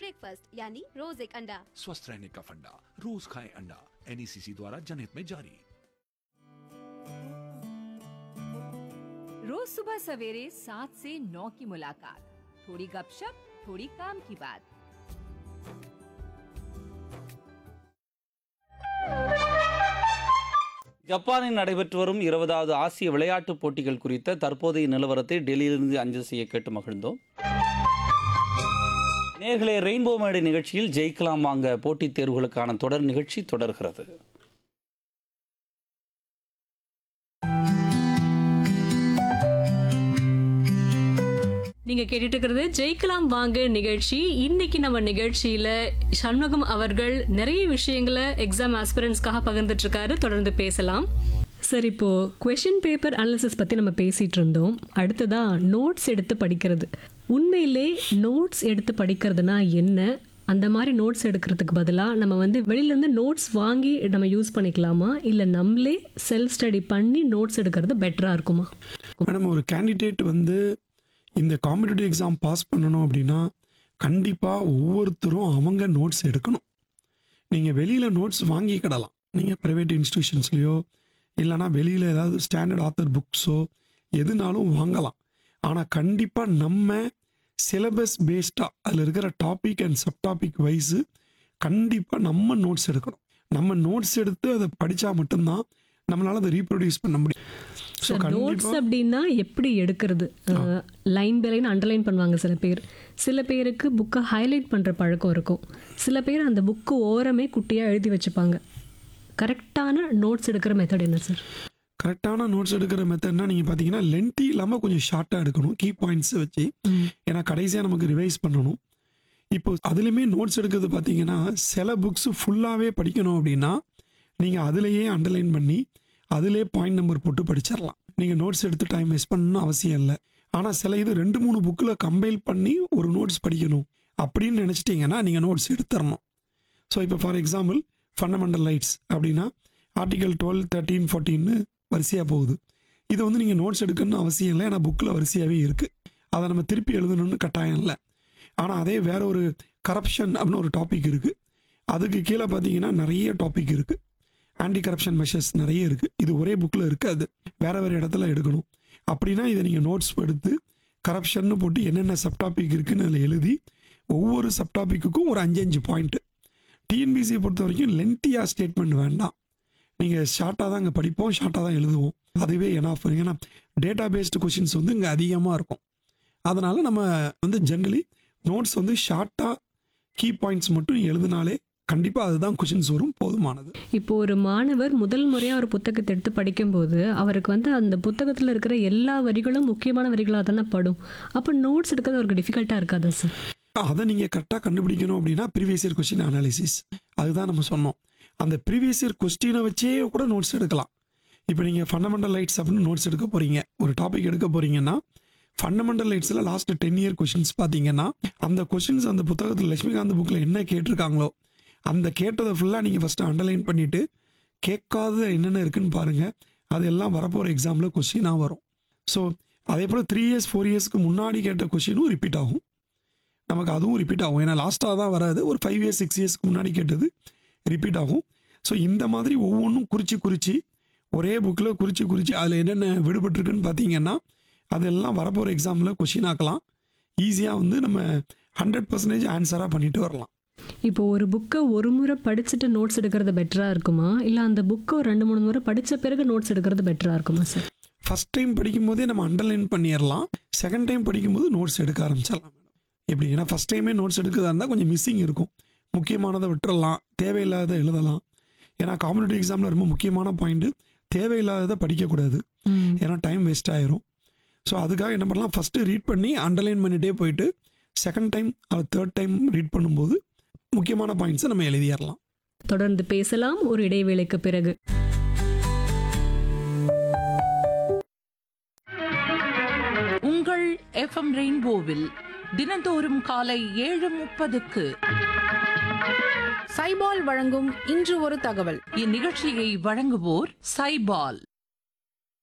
breakfast यानी रोज एक अंडा स्वस्थ रहने का फंडा रोज खाएं अंडा एनईसीसी द्वारा जनहित में जारी रोज सुबह सवेरे सात से नौ की मुलाकात थोड़ी गपशप थोड़ी काम की बात ஜப்பானில் நடைபெற்று வரும் இருபதாவது ஆசிய விளையாட்டுப் போட்டிகள் குறித்த தற்போதைய நிலவரத்தை டெல்லியிலிருந்து அஞ்சல் செய்ய கேட்டு மகிழ்ந்தோம் நேர்களே ரெயின்போ மேடை நிகழ்ச்சியில் ஜெயிக்கலாம் வாங்க போட்டித் தேர்வுகளுக்கான தொடர் நிகழ்ச்சி தொடர்கிறது நீங்க கேட்டுட்டு இருக்கிறது ஜெயிக்கலாம் வாங்க நிகழ்ச்சி இன்னைக்கு நம்ம நிகழ்ச்சியில சண்முகம் அவர்கள் நிறைய விஷயங்களை எக்ஸாம் ஆஸ்பிரன்ஸ்க்காக பகிர்ந்துட்டு இருக்காரு தொடர்ந்து பேசலாம் சார் இப்போ கொஷின் பேப்பர் அனாலிசிஸ் பத்தி நம்ம பேசிட்டு இருந்தோம் அடுத்ததா நோட்ஸ் எடுத்து படிக்கிறது உண்மையிலே நோட்ஸ் எடுத்து படிக்கிறதுனா என்ன அந்த மாதிரி நோட்ஸ் எடுக்கிறதுக்கு பதிலாக நம்ம வந்து வெளியிலேருந்து நோட்ஸ் வாங்கி நம்ம யூஸ் பண்ணிக்கலாமா இல்லை நம்மளே செல்ஃப் ஸ்டடி பண்ணி நோட்ஸ் எடுக்கிறது பெட்டராக இருக்குமா மேடம் ஒரு கேண்டிடேட் வந்து இந்த காம்படிட்டிவ் எக்ஸாம் பாஸ் பண்ணணும் அப்படின்னா கண்டிப்பாக ஒவ்வொருத்தரும் அவங்க நோட்ஸ் எடுக்கணும் நீங்கள் வெளியில் நோட்ஸ் வாங்கிக்கிடலாம் நீங்கள் ப்ரைவேட் இன்ஸ்டிடியூஷன்ஸ்லேயோ இல்லைனா வெளியில் ஏதாவது ஸ்டாண்டர்ட் ஆத்தர் புக்ஸோ எதுனாலும் வாங்கலாம் ஆனால் கண்டிப்பாக நம்ம சிலபஸ் பேஸ்டாக அதில் இருக்கிற topic and sub topic wise கண்டிப்பாக நம்ம நோட்ஸ் எடுக்கணும் நம்ம நோட்ஸ் எடுத்து அதை படித்தா மட்டும்தான் நம்மளால் அதை ரீப்ரொடியூஸ் பண்ண முடியும் ஸோ நோட்ஸ் கண்டிப்பாக அப்படின்னா எப்படி எடுக்கிறது லைன் பை லைன் அண்டர்லைன் பண்ணுவாங்க சில பேர் சில பேருக்கு புக்கை ஹைலைட் பண்ணுற பழக்கம் இருக்கும் சில பேர் அந்த புக்கு ஓரமே குட்டியாக எழுதி வச்சுப்பாங்க கரெக்டான நோட்ஸ் எடுக்கிற மெத்தட் என்ன சார் கரெக்டான நோட்ஸ் எடுக்கிற மெத்தட்னா நீங்கள் பார்த்தீங்கன்னா லென்த்தி இல்லாமல் கொஞ்சம் ஷார்ட்டாக எடுக்கணும் கீ பாயிண்ட்ஸை வச்சு ஏன்னா கடைசியாக நமக்கு ரிவைஸ் பண்ணணும் இப்போ அதுலேயுமே நோட்ஸ் எடுக்கிறது பார்த்தீங்கன்னா சில புக்ஸ் ஃபுல்லாகவே படிக்கணும் அப்படின்னா நீங்கள் அதுலேயே அண்டர்லைன் பண்ணி அதிலே பாயிண்ட் நம்பர் போட்டு படிச்சிடலாம் நீங்கள் நோட்ஸ் எடுத்து டைம் வேஸ்ட் பண்ணணும்னு அவசியம் இல்லை ஆனால் சில இது ரெண்டு மூணு புக்கில் கம்பைல் பண்ணி ஒரு நோட்ஸ் படிக்கணும் அப்படின்னு நினச்சிட்டிங்கன்னா நீங்கள் நோட்ஸ் எடுத்துடணும் ஸோ இப்போ ஃபார் எக்ஸாம்பிள் ஃபண்டமெண்டல் லைட்ஸ் அப்படின்னா ஆர்டிகல் டுவெல் தேர்ட்டீன் ஃபோர்டீன்னு வரிசையாக போகுது இதை வந்து நீங்கள் நோட்ஸ் எடுக்கணும்னு அவசியம் இல்லை ஏன்னா புக்கில் வரிசையாகவே இருக்குது அதை நம்ம திருப்பி எழுதணும்னு கட்டாயம் இல்லை ஆனால் அதே வேற ஒரு கரப்ஷன் அப்படின்னு ஒரு டாபிக் இருக்குது அதுக்கு கீழே பார்த்தீங்கன்னா நிறைய டாபிக் இருக்குது ஆன்டி கரப்ஷன் மெஷர்ஸ் நிறைய இருக்குது இது ஒரே புக்கில் இருக்காது வேற வேறு இடத்துல எடுக்கணும் அப்படின்னா இதை நீங்கள் நோட்ஸ் எடுத்து கரப்ஷன்னு போட்டு என்னென்ன சப்டாபிக் இருக்குன்னு அதில் எழுதி ஒவ்வொரு சப்டாபிக்குக்கும் ஒரு அஞ்சு அஞ்சு பாயிண்ட்டு டிஎன்பிசியை பொறுத்த வரைக்கும் லென்த்தியாக ஸ்டேட்மெண்ட் வேண்டாம் நீங்கள் ஷார்ட்டாக தான் இங்கே படிப்போம் ஷார்ட்டாக தான் எழுதுவோம் அதுவே எனாஃப் ஏன்னா டேட்டா பேஸ்டு கொஷின்ஸ் வந்து இங்கே அதிகமாக இருக்கும் அதனால் நம்ம வந்து ஜென்ரலி நோட்ஸ் வந்து ஷார்ட்டாக கீ பாயிண்ட்ஸ் மட்டும் எழுதினாலே கண்டிப்பாக அதுதான் கொஷின்ஸ் வரும் போதுமானது இப்போ ஒரு மாணவர் முதல் முறையாக ஒரு புத்தகத்தை எடுத்து படிக்கும்போது அவருக்கு வந்து அந்த புத்தகத்தில் இருக்கிற எல்லா வரிகளும் முக்கியமான வரிகளாக தானே படும் அப்போ நோட்ஸ் எடுக்கிறது அவருக்கு டிஃபிகல்ட்டாக இருக்காதா சார் அதை நீங்கள் கரெக்டாக கண்டுபிடிக்கணும் அப்படின்னா ப்ரீவியஸ் இயர் கொஸ்டின் அனாலிசிஸ் அதுதான் நம்ம சொன்னோம் அந்த ப்ரீவியஸ் இயர் கொஸ்டினை வச்சே கூட நோட்ஸ் எடுக்கலாம் இப்போ நீங்கள் ஃபண்டமெண்டல் லைட்ஸ் அப்படின்னு நோட்ஸ் எடுக்க போகிறீங்க ஒரு டாபிக் எடுக்க போகிறீங்கன்னா ஃபண்டமெண்டல் லைட்ஸில் லாஸ்ட் டென் இயர் கொஷின்ஸ் பார்த்தீங்கன்னா அந்த கொஷின்ஸ் அந்த புத்தகத்தில் லட்சுமிகாந்த் புக்கில் என்ன கேட்டிருக்காங்களோ அந்த கேட்டதை ஃபுல்லாக நீங்கள் ஃபஸ்ட்டு அண்டர்லைன் பண்ணிவிட்டு கேட்காத என்னென்ன இருக்குன்னு பாருங்கள் அதெல்லாம் வரப்போகிற எக்ஸாமில் கொஷினாக வரும் ஸோ அதே போல் த்ரீ இயர்ஸ் ஃபோர் இயர்ஸ்க்கு முன்னாடி கேட்ட கொஷினும் ரிப்பீட் ஆகும் நமக்கு அதுவும் ரிப்பீட் ஆகும் ஏன்னா லாஸ்ட்டாக தான் வராது ஒரு ஃபைவ் இயர்ஸ் சிக்ஸ் இயர்ஸ்க்கு முன்னாடி கேட்டது ரிப்பீட் ஆகும் ஸோ இந்த மாதிரி ஒவ்வொன்றும் குறித்து குறித்து ஒரே புக்கில் குறித்து குறித்து அதில் என்னென்ன விடுபட்டிருக்குன்னு பார்த்தீங்கன்னா அதெல்லாம் வரப்போகிற எக்ஸாமில் கொஷின் ஆக்கலாம் ஈஸியாக வந்து நம்ம ஹண்ட்ரட் பர்சன்டேஜ் ஆன்சராக பண்ணிட்டு வரலாம் இப்போ ஒரு புக்கை ஒரு முறை படிச்சுட்டு நோட்ஸ் எடுக்கிறது பெட்டராக இருக்குமா இல்லை அந்த புக்கை ஒரு ரெண்டு மூணு முறை படித்த பிறகு நோட்ஸ் எடுக்கிறது பெட்டராக இருக்குமா சார் ஃபஸ்ட் டைம் படிக்கும்போதே நம்ம அண்டர்லைன் பண்ணிடலாம் செகண்ட் டைம் படிக்கும்போது நோட்ஸ் எடுக்க ஆரம்பிச்சிடலாம் எப்படி ஏன்னா ஃபஸ்ட் டைமே நோட்ஸ் எடுக்கிறதா இருந்தால் கொஞ்சம் மிஸ்ஸிங் இருக்கும் முக்கியமானதை விட்டுறலாம் தேவையில்லாத எழுதலாம் ஏன்னா காம்படிட்டிவ் எக்ஸாமில் ரொம்ப முக்கியமான பாயிண்ட்டு தேவையில்லாததை படிக்கக்கூடாது ஏன்னா டைம் வேஸ்ட் ஆயிரும் ஸோ அதுக்காக என்ன பண்ணலாம் ஃபஸ்ட்டு ரீட் பண்ணி அண்டர்லைன் பண்ணிகிட்டே போயிட்டு செகண்ட் டைம் அது தேர்ட் டைம் ரீட் பண்ணும்போது முக்கியமான பாயிண்ட்ஸை நம்ம எழுதிடலாம் தொடர்ந்து பேசலாம் ஒரு இடைவேளைக்கு பிறகு உங்கள் எஃப்எம் ரெயின்போவில் தினந்தோறும் காலை ஏழு முப்பதுக்கு சைபால் வழங்கும் இன்று ஒரு தகவல் இந்நிகழ்ச்சியை வழங்குவோர் சைபால்